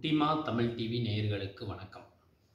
குட்டிமா தமிழ் டிவி நேயர்களுக்கு வணக்கம்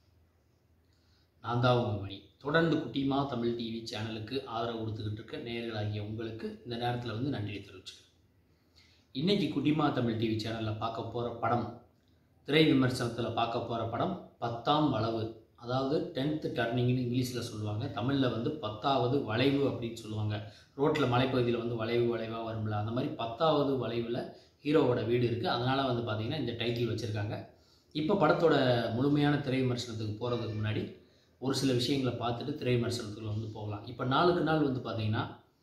நான் தான் உங்கள் மணி தொடர்ந்து குட்டிமா தமிழ் டிவி சேனலுக்கு ஆதரவு கொடுத்துக்கிட்டு இருக்க நேயர்களாகிய உங்களுக்கு இந்த நேரத்தில் வந்து நன்றியை தெரிவிச்சுக்கிறேன் இன்னைக்கு குட்டிமா தமிழ் டிவி சேனலில் பார்க்க போகிற படம் திரை விமர்சனத்தில் பார்க்க போகிற படம் பத்தாம் வளவு அதாவது டென்த்து டர்னிங்னு இங்கிலீஷில் சொல்லுவாங்க தமிழில் வந்து பத்தாவது வளைவு அப்படின்னு சொல்லுவாங்க ரோட்டில் மலைப்பகுதியில் வந்து வளைவு வளைவாக வரும்ல அந்த மாதிரி பத்தாவது வளைவில் ஹீரோவோட வீடு இருக்குது அதனால் வந்து பார்த்திங்கன்னா இந்த டைட்டில் வச்சுருக்காங்க இப்போ படத்தோட முழுமையான திரை விமர்சனத்துக்கு போகிறதுக்கு முன்னாடி ஒரு சில விஷயங்களை பார்த்துட்டு திரை விமர்சனத்துக்குள்ள வந்து போகலாம் இப்போ நாளுக்கு நாள் வந்து பார்த்திங்கன்னா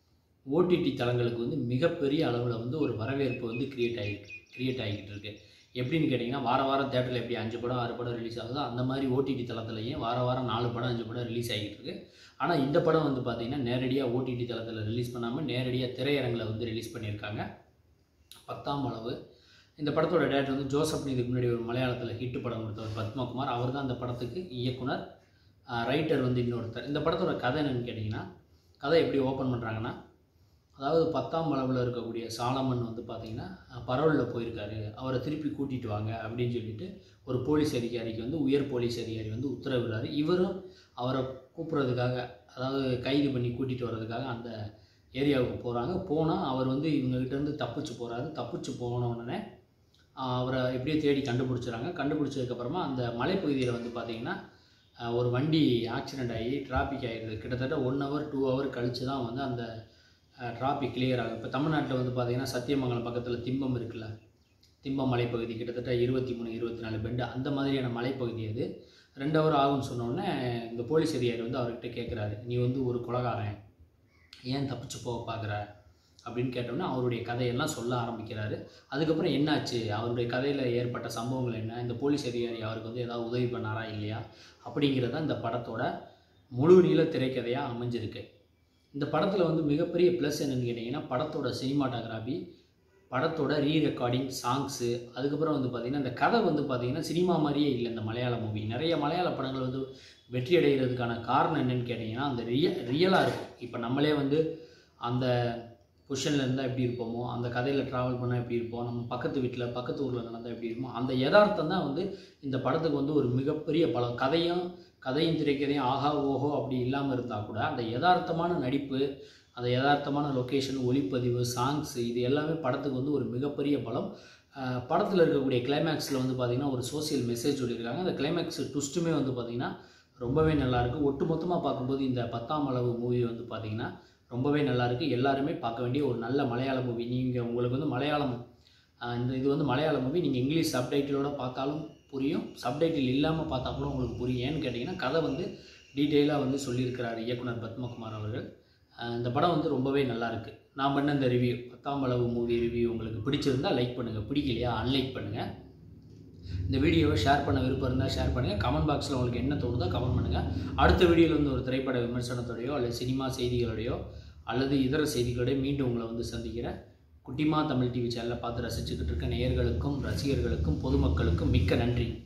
ஓடிடி தளங்களுக்கு வந்து மிகப்பெரிய அளவில் வந்து ஒரு வரவேற்பு வந்து கிரியேட் ஆகிட்டு கிரியேட் ஆகிக்கிட்டு இருக்கு எப்படின்னு கேட்டிங்கன்னா வார வாரம் தேட்டரில் எப்படி அஞ்சு படம் ஆறு படம் ரிலீஸ் ஆகுதோ அந்த மாதிரி ஓடிடி தளத்துலையும் வார வாரம் நாலு படம் அஞ்சு படம் ரிலீஸ் ஆகிட்டு இருக்கு ஆனால் இந்த படம் வந்து பார்த்திங்கன்னா நேரடியாக ஓடிடி தளத்தில் ரிலீஸ் பண்ணாமல் நேரடியாக திரையரங்கில் வந்து ரிலீஸ் பண்ணியிருக்காங்க பத்தாம் அளவு இந்த படத்தோட டேரக்டர் வந்து ஜோசப் இதுக்கு முன்னாடி ஒரு மலையாளத்தில் ஹிட் படம் கொடுத்தவர் பத்மகுமார் அவர் தான் அந்த படத்துக்கு இயக்குனர் ரைட்டர் வந்து இன்னொருத்தர் இந்த படத்தோட கதை என்னன்னு கேட்டிங்கன்னா கதை எப்படி ஓப்பன் பண்ணுறாங்கன்னா அதாவது பத்தாம் அளவில் இருக்கக்கூடிய சாலமன் வந்து பார்த்திங்கன்னா பரவலில் போயிருக்காரு அவரை திருப்பி கூட்டிகிட்டு வாங்க அப்படின்னு சொல்லிட்டு ஒரு போலீஸ் அதிகாரிக்கு வந்து உயர் போலீஸ் அதிகாரி வந்து உத்தரவிடுறாரு இவரும் அவரை கூப்பிட்றதுக்காக அதாவது கைது பண்ணி கூட்டிகிட்டு வர்றதுக்காக அந்த ஏரியாவுக்கு போகிறாங்க போனால் அவர் வந்து இவங்ககிட்டேருந்து தப்பிச்சு போகிறாரு தப்பிச்சு போன உடனே ஆஹ் அவரை எப்படியோ தேடி கண்டுபிடிச்சிடுறாங்க கண்டுபிடிச்சதுக்கப்புறமா அந்த மலைப்பகுதியில் வந்து பார்த்திங்கன்னா ஆஹ் ஒரு வண்டி ஆக்சிடெண்ட் ஆகி டிராஃபிக் ஆகிடுது கிட்டத்தட்ட ஒன் ஹவர் டூ ஹவர் கழித்து தான் வந்து அந்த டிராஃபிக் கிளியர் ஆகும் இப்போ தமிழ்நாட்டில் வந்து பார்த்திங்கன்னா சத்தியமங்கலம் பக்கத்தில் திம்பம் இருக்குல்ல திம்பம் மலைப்பகுதி கிட்டத்தட்ட இருபத்தி மூணு இருபத்தி நாலு பெண்டு அந்த மாதிரியான மலைப்பகுதி அது ரெண்டு ஹவர் ஆகும்னு சொன்னோடனே இந்த போலீஸ் அதிகாரி வந்து அவர்கிட்ட கேட்குறாரு நீ வந்து ஒரு கொலகாரன் ஏன் தப்பிச்சு போக பார்க்குற அப்படின்னு கேட்டோன்னே அவருடைய கதையெல்லாம் சொல்ல ஆரம்பிக்கிறாரு அதுக்கப்புறம் என்னாச்சு அவருடைய கதையில் ஏற்பட்ட சம்பவங்கள் என்ன இந்த போலீஸ் அதிகாரி அவருக்கு வந்து ஏதாவது உதவி பண்ணாரா இல்லையா அப்படிங்கிறத இந்த படத்தோட முழு நீள திரைக்கதையாக அமைஞ்சிருக்கு இந்த படத்தில் வந்து மிகப்பெரிய ப்ளஸ் என்னன்னு கேட்டிங்கன்னா படத்தோட சினிமாட்டோகிராஃபி படத்தோட ரீ ரெக்கார்டிங் சாங்ஸு அதுக்கப்புறம் வந்து பார்த்திங்கன்னா இந்த கதை வந்து பார்த்திங்கன்னா சினிமா மாதிரியே இல்லை இந்த மலையாள மூவி நிறைய மலையாள படங்கள் வந்து வெற்றி அடைகிறதுக்கான காரணம் என்னன்னு கேட்டிங்கன்னா அந்த ரிய ரியலாக இருக்கும் இப்போ நம்மளே வந்து அந்த பொசிஷனில் இருந்தால் எப்படி இருப்போமோ அந்த கதையில் ட்ராவல் பண்ணால் எப்படி இருப்போம் நம்ம பக்கத்து வீட்டில் பக்கத்து ஊரில் நடந்தால் எப்படி இருப்போம் அந்த யதார்த்தம் தான் வந்து இந்த படத்துக்கு வந்து ஒரு மிகப்பெரிய பலம் கதையும் கதையும் திரைக்கதையும் ஆஹா ஓஹோ அப்படி இல்லாமல் இருந்தால் கூட அந்த யதார்த்தமான நடிப்பு அந்த யதார்த்தமான லொக்கேஷன் ஒளிப்பதிவு சாங்ஸு இது எல்லாமே படத்துக்கு வந்து ஒரு மிகப்பெரிய பலம் அஹ் படத்தில் இருக்கக்கூடிய கிளைமேக்ஸில் வந்து பார்த்திங்கன்னா ஒரு சோஷியல் மெசேஜ் சொல்லியிருக்காங்க அந்த கிளைமேக்ஸ் ட்விஸ்ட்டுமே வந்து பார்த்திங்கன்னா ரொம்பவே நல்லாயிருக்கு ஒட்டு மொத்தமாக பார்க்கும்போது இந்த பத்தாம் அளவு மூவி வந்து பார்த்திங்கன்னா ரொம்பவே நல்லாயிருக்கு எல்லாருமே பார்க்க வேண்டிய ஒரு நல்ல மலையாள மூவி நீங்கள் உங்களுக்கு வந்து மலையாளம் அஹ் இந்த இது வந்து மலையாள மூவி நீங்கள் இங்கிலீஷ் சப்டைட்டிலோட பார்த்தாலும் புரியும் சப்டைட்டில் இல்லாமல் பார்த்தா கூட உங்களுக்கு புரியும் ஏன்னு கேட்டிங்கன்னா கதை வந்து டீட்டெயிலாக வந்து சொல்லியிருக்கிறார் இயக்குனர் பத்மகுமார் அவர்கள் அஹ் இந்த படம் வந்து ரொம்பவே நல்லா இருக்கு நான் பண்ண இந்த ரிவ்யூ பத்தாம் அளவு மூவி ரிவ்யூ உங்களுக்கு பிடிச்சிருந்தா லைக் பண்ணுங்கள் பிடிக்கலையா அன்லைக் பண்ணுங்கள் இந்த வீடியோவை ஷேர் பண்ண விருப்பம் இருந்தால் ஷேர் பண்ணுங்கள் கமெண்ட் பாக்ஸில் உங்களுக்கு என்ன தோணுதோ கமெண்ட் பண்ணுங்கள் அடுத்த வீடியோவில் வந்து ஒரு திரைப்பட விமர்சனத்தோடையோ அல்லது சினிமா செய்திகளோடையோ அல்லது இதர செய்திகளோடய மீண்டும் உங்களை வந்து சந்திக்கிறேன் குட்டிமா தமிழ் டிவி சேனலை பார்த்து ரசிச்சுக்கிட்டு இருக்க நேயர்களுக்கும் ரசிகர்களுக்கும் பொதுமக்களுக்கும் மிக்க நன்றி